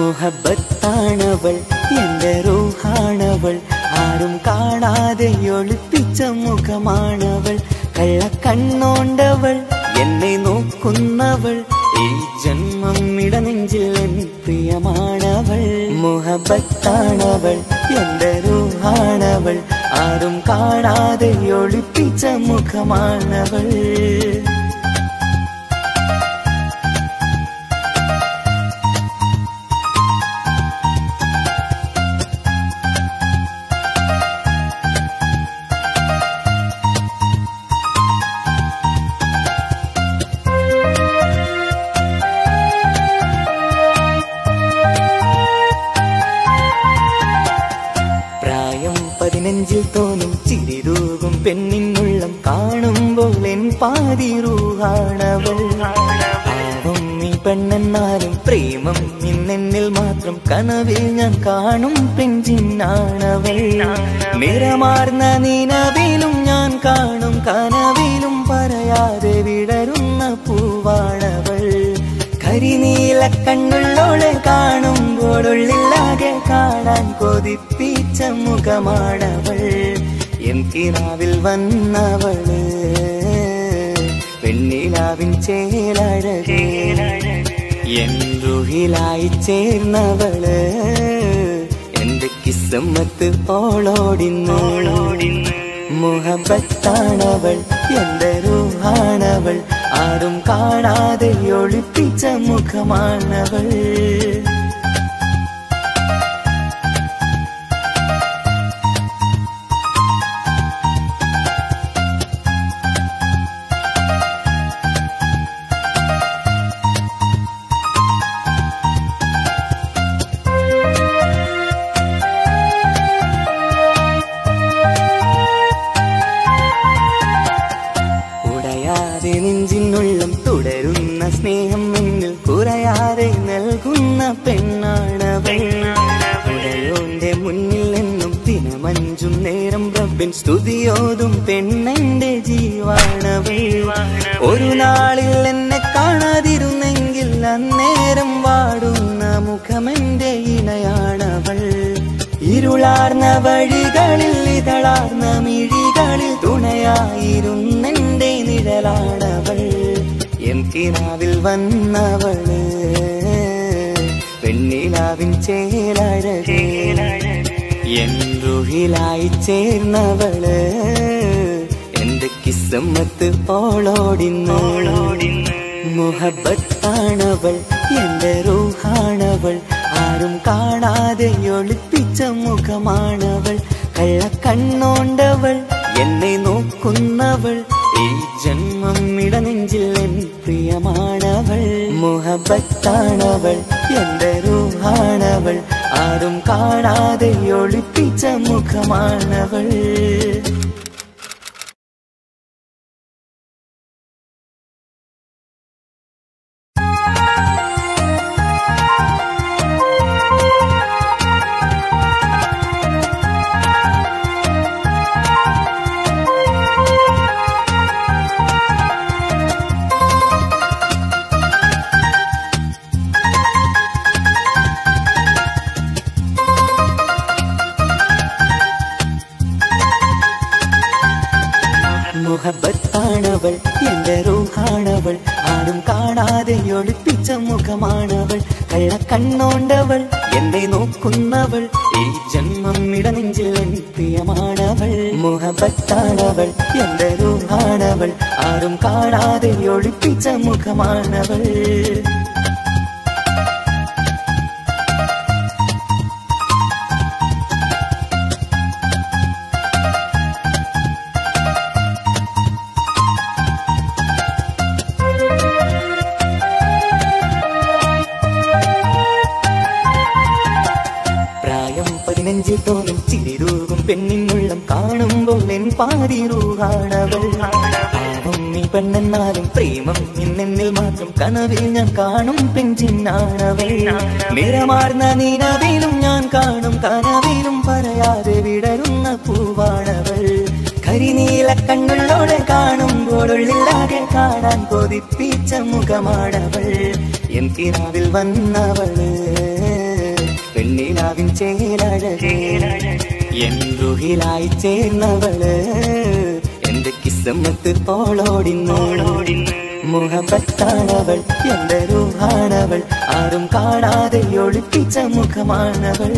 മുഹബത്താണവൾ എന്റെ റൂഹാണവൾ ആരും കാണാതെ ഒളിപ്പിച്ച മുഖമാണവൾ കള്ളക്കണ്ണോണ്ടവൾ എന്നെ നോക്കുന്നവൾ ഈ ജന്മം ഇടനെഞ്ചിൽ എൻ പ്രിയമാണവൾ മുഹബത്താണവൾ എന്റെ റൂഹാണവൾ ആരും കാണാതെ ഒളിപ്പിച്ച മുഖമാണവൾ പ്രായം പതിനഞ്ചിൽ തോന്നും ചിരിതൂകും പെണ്ണിനുള്ളം കാണുമ്പോൾ എൻ പാതിരൂഹാണവൾ പാവം ഈ പെണ്ണെന്നാലും പ്രേമം ഇന്നെന്നിൽ മാത്രം കനവിൽ ഞാൻ കാണും പെഞ്ചിന്നാണവൾ നിറമാർന്ന നിലവിലും ഞാൻ കാണും കനവിലും പറയാതെ വിടരുന്ന പൂവാണവൾ കരിനീല കണ്ണുള്ളോളെ കാണുമ്പോഴുള്ളിലാകെ കാണാൻ കൊതിപ്പിച്ച മുഖമാണവൾ എൻ കിനാവിൽ വന്നവള് പെണ്ണിലാവിൻ ചേലഴകേ എൻ റുഹിലായി ചേർന്നവള് എന്റെ കിസ്സമ്മത്ത് ഓളോടിന്നോളോടിന്ന് മുഹബത്താണവൾ എന്റെ റൂഹാണവൾ ആരും കാണാതെ ഒളിപ്പിച്ച മുഖമാണവൾ ഉടയാതെ നെഞ്ചിനുള്ളം തുടരുന്ന സ്നേഹം എന്നിൽ കുറയാതെ നൽകുന്ന പെണ്ണാണവൾ ഉടയോന്റെ മുന്നിൽ നിന്നും ദിനമഞ്ചും നേരം റബ്ബിൻ സ്തുതിയോതും പെണ്ണെന്റെ ജീവാണവൾ ഒരു നാളിൽ എന്നെ കാണാതിരുന്നെങ്കിൽ അന്നേരം വാടുന്ന മുഖമെന്റെ ഇണയാണവൾ ഇരുളാർന്ന വഴികളിൽ ഇതളാർന്ന മിഴികളിൽ തുണയായിരുന്നെന്റെ നിഴലാണവൾ എൻ കിനാവിൽ വന്നവള് പെണ്ണിലാവിൻ ചേലഴകേ എൻ റുഹിലായി ചേർന്നവള് എന്റെ കിസ്സമ്മത്ത് ഓളോടിന്നോളോടിന്ന് മുഹബത്താണവൾ എന്റെ റൂഹാണവൾ ആരും കാണാതെ ഒളിപ്പിച്ച മുഖമാണവൾ കള്ളക്കണ്ണോണ്ടവൾ എന്നെ നോക്കുന്നവൾ ഈ ജന്മം ഇടനെഞ്ചിൽ എൻ പ്രിയമാണവൾ മുഹബത്താണവൾ എന്റെ റൂഹാണവൾ ആരും കാണാതെ ഒളിപ്പിച്ച മുഖമാണവൾ മുഹബത്താണവൾ എന്റെ റൂഹാണവൾ ആരും കാണാതെ ഒളിപ്പിച്ച മുഖമാണവൾ കള്ളക്കണ്ണോണ്ടവൾ എന്നെ നോക്കുന്നവൾ ഈ ജന്മം ഇടനെഞ്ചിൽ എൻ പ്രിയമാണവൾ മുഹബത്താണവൾ എന്റെ റൂഹാണവൾ ആരും കാണാതെ ഒളിപ്പിച്ച മുഖമാണവൾ പ്രായം പതിനഞ്ചിൽ തോന്നും ചിരിരൂകും പെണ്ണിനുള്ളം കാണുമ്പോൾ എൻ പാതിരൂഹാണവൾ പാവം നീ പെണ്ണെന്നാലും പ്രേമം ഇന്നെന്നിൽ മാത്രം കനവിൽ ഞാൻ കാണും പെഞ്ചിന്നാണവൾ നിറമാർന്ന നിലവിലും ഞാൻ കാണും കനവിലും പറയാതെ വിടരുന്ന പൂവാണവൾ കരിനീല കണ്ണുള്ളോടെ കാണുമ്പോഴുള്ളിലാകെ കാണാൻ കൊതിപ്പിച്ച മുഖമാണവൾ എൻ കിനാവിൽ വന്നവള് പെണ്ണിലാവിൻ ചേലഴകേ എൻ റുഹിലായി ചേർന്നവള് എന്റെ കിസ്മത്ത് പോളോടിന്നു മുഖപത്താണവൾ എന്റെ റൂഹാണവൾ ആരും കാണാതെ ഒളിപ്പിച്ച മുഖമാണവൾ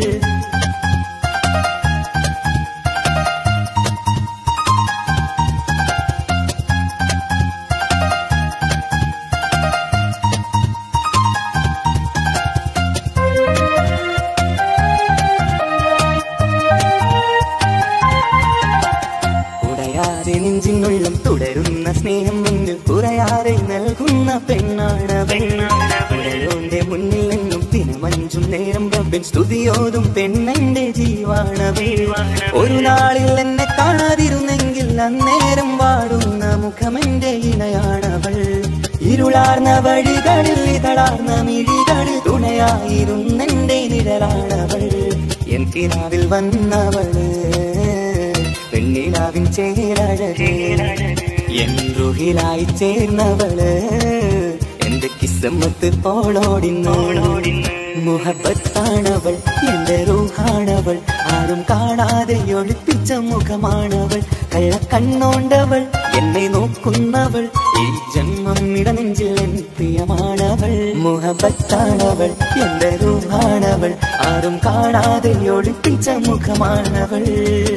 ഉടയാതെ നെഞ്ചിനുള്ളം തുടരുന്ന സ്നേഹം മുന്നിൽ കുറയാതെ നൽകുന്ന പെണ്ണാണ് പെണ്ണാണ് മുന്നിൽ നിന്നും ദിനമഞ്ചും നേരം റബ്ബിൻ സ്തുതിയോതും പെണ്ണെന്റെ ജീവാണവേ ഒരു നാളിൽ എന്നെ കാണാതിരുന്നെങ്കിൽ അന്നേരം വാടുന്ന മുഖമെന്റെ ഇണയാണവൾ ഇരുളാർന്ന വഴികളിൽ ഇതളാർന്ന മിഴികളിൽ തുണയായിരുന്നെന്റെ നിഴലാണവൾ എൻ കിനാവിൽ വന്നവള് പെണ്ണിലാവിൻ ചേരഴകേ എൻ റുഹിലായി ചേർന്നവള് എന്റെ കിസ്മത്ത് പോളോടിന്നു മുഹബത്താണവൾ എന്റെ റൂഹാണവൾ ആരും കാണാതെ ഒളിപ്പിച്ച മുഖമാണവൾ കള്ളക്കണ്ണോണ്ടവൾ എന്നെ നോക്കുന്നവൾ ഈ ജന്മം ഇടനെഞ്ചിൽ എൻ പ്രിയമാണവൾ മുഹബത്താണവൾ എന്റെ റൂഹാണവൾ ആരും കാണാതെ ഒളിപ്പിച്ച മുഖമാണവൾ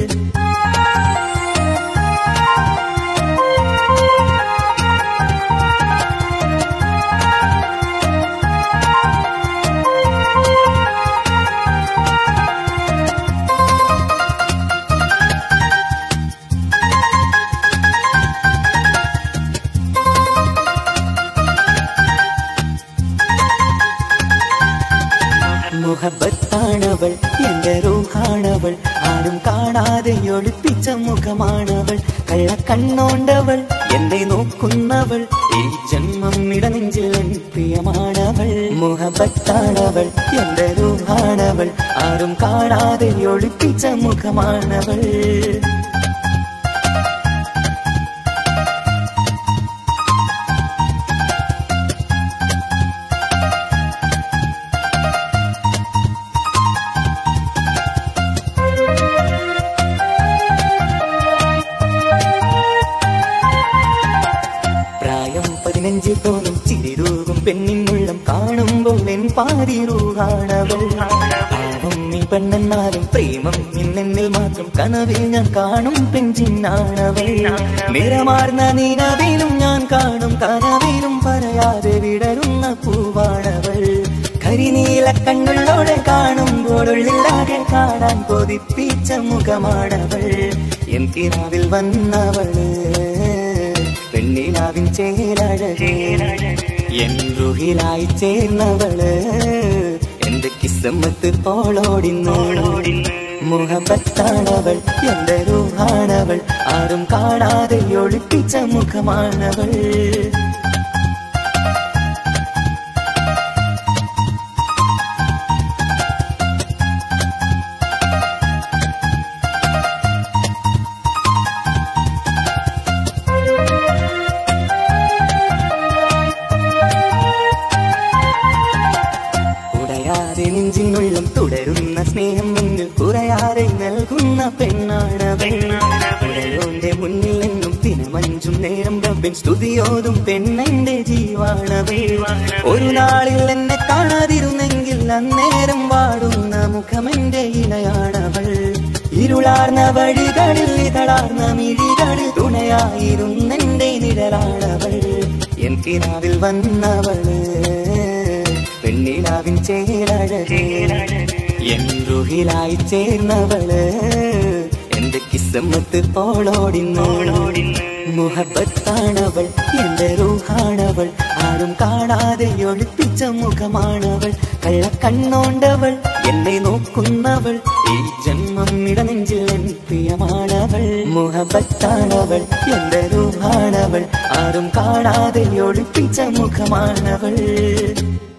മുഹബത്താണവൾ എന്റെ റൂഹാണവൾ ആരും കാണാതെ ഒളിപ്പിച്ച മുഖമാണവൾ കള്ളക്കണ്ണോണ്ടവൾ എന്നെ നോക്കുന്നവൾ ഈ ജന്മം ഇടനെഞ്ചിൽ എൻ പ്രിയമാണവൾ മുഹബത്താണവൾ എന്റെ റൂഹാണവൾ ആരും കാണാതെ ഒളിപ്പിച്ച മുഖമാണവൾ പ്രായം പതിനഞ്ചിൽ തോന്നും ചിരിരൂകും പെണ്ണിനുള്ളം കാണുമ്പോൾ എൻ പാതിരൂഹാണവൾ പാവം നീ പെണ്ണെന്നാലും പ്രേമം ഇന്നെന്നിൽ മാത്രം കനവിൽ ഞാൻ കാണും പെഞ്ചിന്നാണവൾ നിറമാർന്ന നിലവിലും ഞാൻ കാണും കനവിലും പറയാതെ വിടരുന്ന പൂവാണവൾ കരിനീല കണ്ണുള്ളോടെ കാണുമ്പോഴുള്ളിലാകെ കാണാൻ കൊതിപ്പിച്ച മുഖമാണവൾ എൻ കിനാവിൽ വന്നവള് പെണ്ണിലാവിൻ ചേലഴകേ എൻ റുഹിലായി ചേർന്നവള് എന്റെ കിസ്മത്ത് പോളോടിന്നു മുഖപത്താണവൾ എന്റെ റൂഹാണവൾ ആരും കാണാതെ ഒളിപ്പിച്ച മുഖമാണവൾ ഉടയാതെ നെഞ്ചിനുള്ളം തുടരുന്ന സ്നേഹം മുന്നിൽ കുറയാതെ നൽകുന്ന പെണ്ണാണ് പെണ്ണാണ് മുന്നിൽ നിന്നും ദിനമഞ്ചും നേരം റബ്ബിൻ സ്തുതിയോതും പെണ്ണെന്റെ ജീവാണവേ ഒരു നാളിൽ എന്നെ കാണാതിരുന്നെങ്കിൽ അന്നേരം വാടുന്ന മുഖമെന്റെ ഇണയാണവൾ ഇരുളാർന്ന വഴികളിൽ ഇതളാർന്ന മിഴികളിൽ തുണയായിരുന്നെന്റെ നിഴലാണവൾ എൻ കിനാവിൽ വന്നവള് പെണ്ണിലാവിൻ ചേലഴകേ എൻ റുഹിലായി ചേർന്നവള് എന്റെ കിസ്മത്ത് പോളോടിന്നു മുഹബത്താണവൾ എന്റെ റൂഹാണവൾ ആരും കാണാതെ ഒളിപ്പിച്ച മുഖമാണവൾ കള്ളക്കണ്ണോണ്ടവൾ എന്നെ നോക്കുന്നവൾ ഈ ജന്മം ഇടനെഞ്ചിൽ എൻ പ്രിയമാണവൾ മുഹബത്താണവൾ എന്റെ റൂഹാണവൾ ആരും കാണാതെ ഒളിപ്പിച്ച മുഖമാണവൾ